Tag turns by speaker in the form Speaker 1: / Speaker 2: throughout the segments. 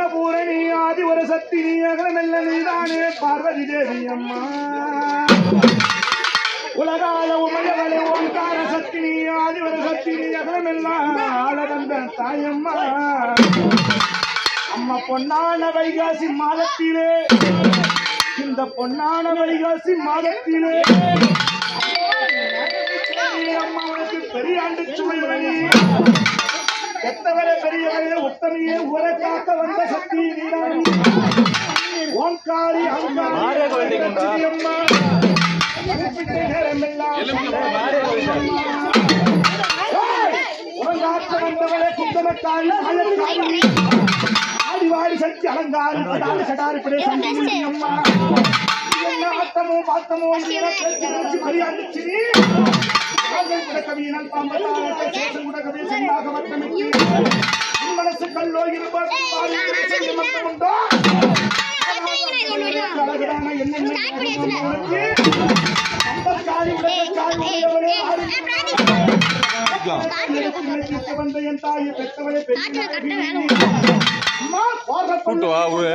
Speaker 1: அன்னபூரணி ஆதிவர சக்தி நீ அகலமெல்ல நீதானே பார்வதி தேவி அம்மா உலகால உமையவளே ஓங்கார சக்தி நீ ஆதிவர சக்தி நீ அகலமெல்லாம் ஆள வந்த தாயம்மா அம்மா பொன்னான வைகாசி மாதத்திலே இந்த பொன்னான வைகாசி மாதத்திலே அம்மா உனக்கு பெரியாண்டு சுமை வழி எத்தவரை பெரியவரே உத்தமையே உரை காக்க வந்த சக்தி நீதான் ஓங்காரி அங்காரி அம்மா குறிப்பிட்ட நேரமெல்லாம் ஏய், உறங்காற்ற வந்தவளே குந்தமக்காரி மயக்காரி ஆடி வாடி சக்தி அலங்காரி சடாரி சடாரி பிடை சங்கி அம்மா என்ன ஆட்டமோ பாட்டமோ இதெல்லாம் பேச்சு பேச்சு மரியாதைச்சு கால்கள் கூட கவியினால் பாம்பத்தாவட்ட சேஷம் கூட கவியை செந்தாக வட்டமிட்டு உன் மனசு கல்லோ இருப்பார் மட்டுமுண்டோ அழகான என்னென்ன உனக்கு அம்பக்காரி உடற்காரி உடையவளே ஆறு வந்த என் தாயை பெற்றவளே பெரிய அம்மா
Speaker 2: கூட்டு வா, உரு.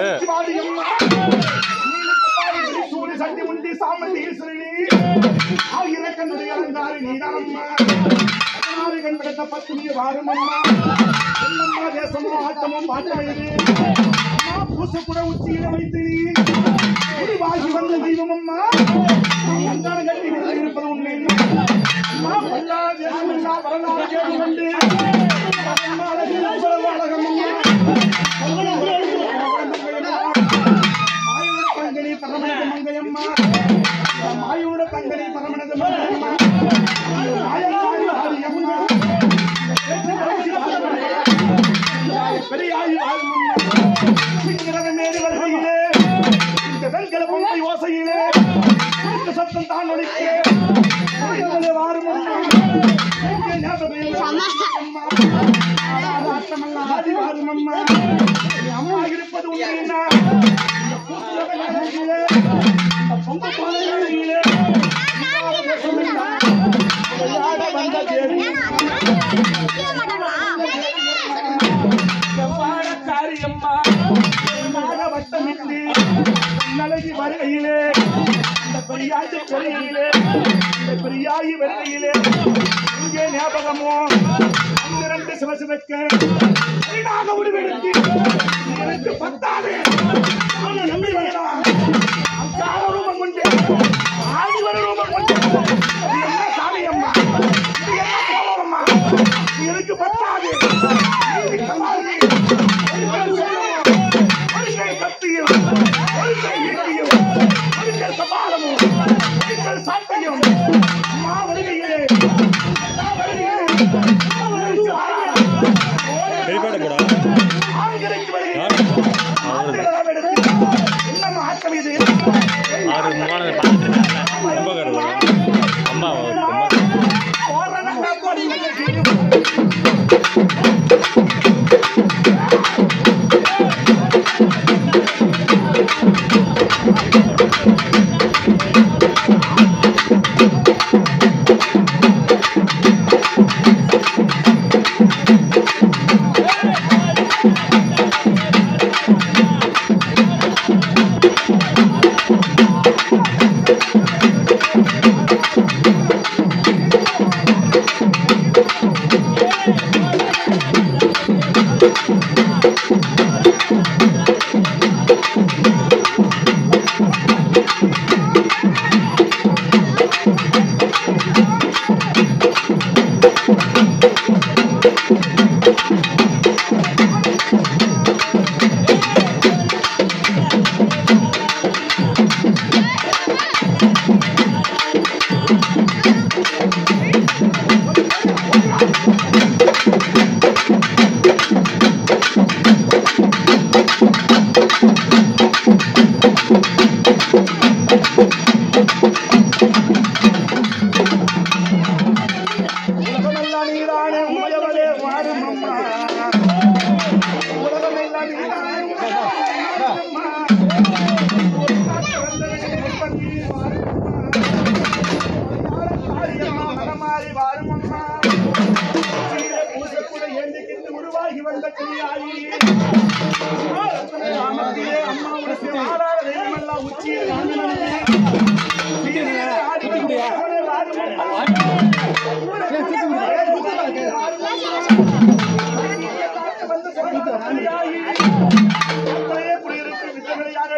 Speaker 1: சூரிய சக்தி முந்தி சாமந்தி ஈஸ்வரனி ஆயிரக்கண்ணுடைய அலங்காரி நீதானம்மா பதினாறு கண் படைத்த பத்துமி வாரும் அம்மா என்னம்மா தேசமோ ஆட்டமோ பாட்டமைது அம்மா பூச கூட உச்சியில வைத்து நீ முடிவாகி வந்த தெய்வம் அம்மா அந்தான கட்டி இருப்பது உண்மை அம்மா பல்லா தேசம் இல்லா வரலாறு கேட்டு கொண்டு அம்மா அழகு அவ்வளவு அழகம் அம்மா மாயோட பங்கனி பரமனது மங்கையம்மா மாயோட பங்கனி பரமனது மங்கையம்மா மாயக்காரி ஆதியம்மா பெரியாயி ஆளுமம்மா சிங்கிறவன் மேடு வருகையிலே இந்த வெண்கல பொம்மை யோசையிலே இந்த சத்தம் தான் ஒழிக்கே புரிதலே வாரும் அம்மா. எங்கே ஞாபகம் இல்லை? அம்மா. ஆடாத ஆட்டமெல்லாம் ஆடி வாரும் அம்மா. என் அம்மா இருப்பது உண்மையினா இந்த பூசுலக நகரிலே, இந்த பொங்க பாலையிலே, இல்லாத தேசமெல்லாம் விளையாட வந்த தேவி செவ்வாழக்காரி அம்மா நாக வட்டமிட்டு நலகி வருகையிலே இந்த பெரியாச்சி பெருகையிலே இந்த பெரியாயி வருகையிலே இங்கே ஞாபகமோ இரண்டு சிவசிவக்க வீணாக முடிவெடுத்து எனக்கு பத்தாது நானும் நம்பி வரலாம் அக்கால ரூபம் கொண்டு ஆடி வர ரூபம் கொண்டு இது என்ன சாமி அம்மா இது என்ன கோலம் அம்மா இது எனக்கு பத்தாது நீதி கமாலி ஒரு கை சொல்லுவோம் ஒரு கை கத்தியும் ஒரு கை ஈட்டியும் ஒரு கை சபாலமும் ஒரு கை சாட்டையும் அம்மா வருகையிலே அம்மா வருகையிலே அம்மா வருகையிலே
Speaker 2: வெளிப்பாடு போடா
Speaker 1: ஆண்களுக்கு வருகிறேன். ஆண்களெல்லாம் எடுத்து, என்னம்மா ஆட்டம் இது?
Speaker 2: ஆறு மூணாவது பார்த்துட்டு ரொம்ப கருது அம்மா ரொம்ப
Speaker 1: போடுறேன்னா போடுங்க.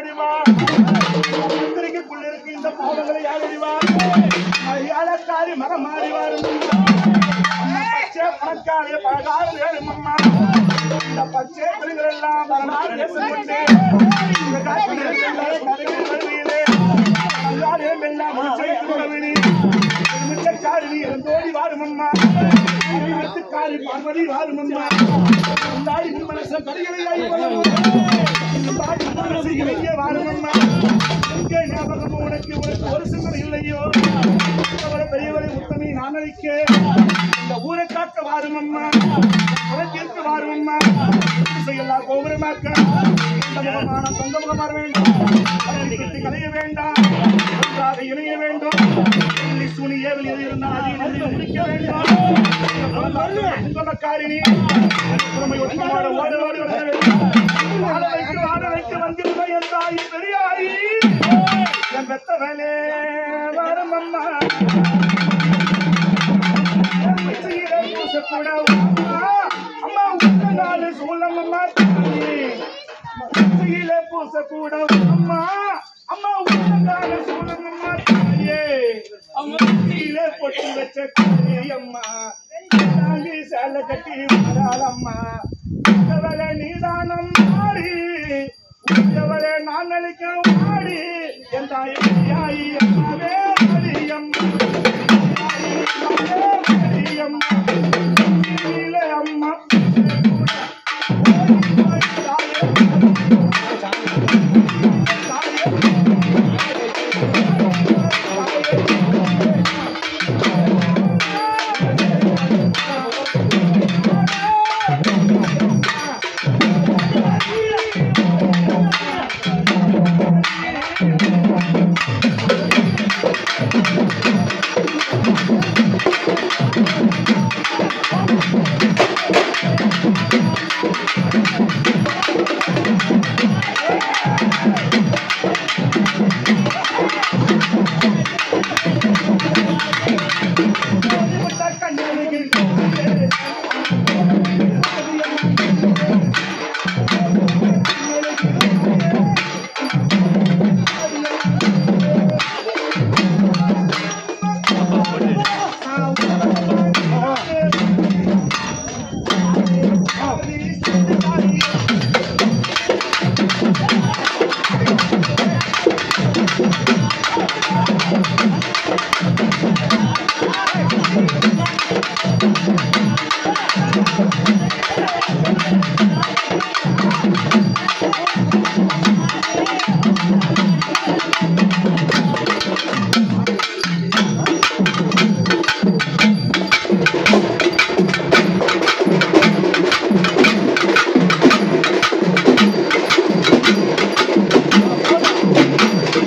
Speaker 1: அறிவார் மந்திரிக்குள்ள இருக்கு இந்த பாவங்களை யார் அறிவார் மரியாதைக்காரி மரம் மாறிவார் பச்சை பணக்காரிய பழகார வேணும் அம்மா இந்த பச்சை பிள்ளைகள் எல்லாம் வரலாறு பேசிக்கொண்டு இந்த காட்டிலே எல்லாரும் கதைகள் வருவீரே எல்லாரும் எல்லாம் முடிச்சைக்கு வருவீரே மிச்சக்காரி இருந்தோடி வாரும் அம்மா அறிவத்துக்காரி பார்வதி வாரும் அம்மா எல்லாரும் இந்த மனச கடைகளை வெளியே வாரும் அம்மா எங்கே ஞாபகம் உனக்கு உனக்கு ஒரு சிந்தனை இல்லையோ அவளை பெரியவரை உத்தமி நான் அழைக்க இந்த ஊரை காக்க வாரும் அம்மா உனக்கு வாரும் அம்மா செய்யலாம் கோபுரமாக்க இந்த முகமான தொங்க முகமாக வேண்டும் அதனை கட்டி கலைய வேண்டாம் ஒன்றாக இணைய வேண்டும் சொல்லி சுனி ஏவல் எது இருந்தால் அதை எழுதி முடிக்க வேண்டும் உங்கமக்காரிணி உண்மை ஒட்டுமாட ஓட ஓடி வர வேண்டும் ஆட வைக்க ஆட வைக்க வந்திருந்த என் தாய் பெரியாயி என் பெத்தவனே வரும் அம்மா என் பிச்சையிலே பூசக்கூட அம்மா அம்மா உங்க நாடு சூழம் அம்மா தாயே. பிச்சையிலே பூசக்கூட அம்மா அம்மா உங்க நாடு சூழம் அம்மா தாயே கீழே பொட்டு வச்ச காளி அம்மா தாங்கி சேலை கட்டி வராளம்மா உத்தவளே நீதானம் மாறி உத்தவளே நான் அளிக்க மாறி என் தாய் தாயி அம்மாவே மரியம்மா மரியம்மா கீழே அம்மா